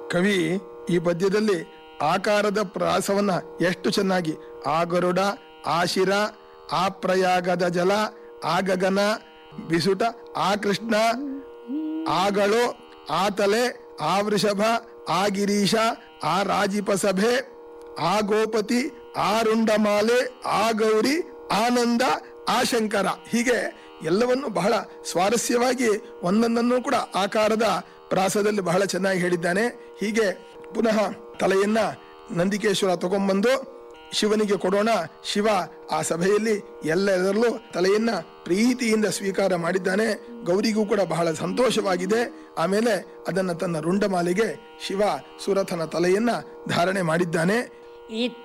ಕವಿ ಈ ಪದ್ಯದಲ್ಲಿ ಆಕಾರದ ಪ್ರಾಸವನ್ನ ಎಷ್ಟು ಚೆನ್ನಾಗಿ ಆ ಗರುಡ ಆ ಶಿರ ಆ ಪ್ರಯಾಗದ ಜಲ ಆ ಗಗನ ಬಿಸುಟ ಆ ಕೃಷ್ಣ ಆಗಳು ಆ ತಲೆ ಆ ವೃಷಭ ಆ ಗಿರೀಶ ಆ ರಾಜಿಪ ಸಭೆ ಆ ಗೋಪತಿ ಆ ರುಂಡಮಾಲೆ ಆ ಗೌರಿ ಆನಂದ ಆ ಶಂಕರ ಹೀಗೆ ಎಲ್ಲವನ್ನು ಬಹಳ ಸ್ವಾರಸ್ಯವಾಗಿ ಒಂದೊಂದನ್ನು ಕೂಡ ಆಕಾರದ ಪ್ರಾಸದಲ್ಲಿ ಬಹಳ ಚೆನ್ನಾಗಿ ಹೇಳಿದ್ದಾನೆ ಹೀಗೆ ಪುನಃ ತಲೆಯನ್ನ ನಂದಿಕೇಶ್ವರ ತಗೊಂಡ್ಬಂದು ಶಿವನಿಗೆ ಕೊಡೋಣ ಶಿವ ಆ ಸಭೆಯಲ್ಲಿ ಎಲ್ಲರಲ್ಲೂ ತಲೆಯನ್ನ ಪ್ರೀತಿಯಿಂದ ಸ್ವೀಕಾರ ಮಾಡಿದ್ದಾನೆ ಗೌರಿಗೂ ಕೂಡ ಬಹಳ ಸಂತೋಷವಾಗಿದೆ ಆಮೇಲೆ ಅದನ್ನ ತನ್ನ ರುಂಡಮಾಲೆಗೆ ಶಿವ ಸುರಥನ ತಲೆಯನ್ನ ಧಾರಣೆ ಮಾಡಿದ್ದಾನೆ ಈ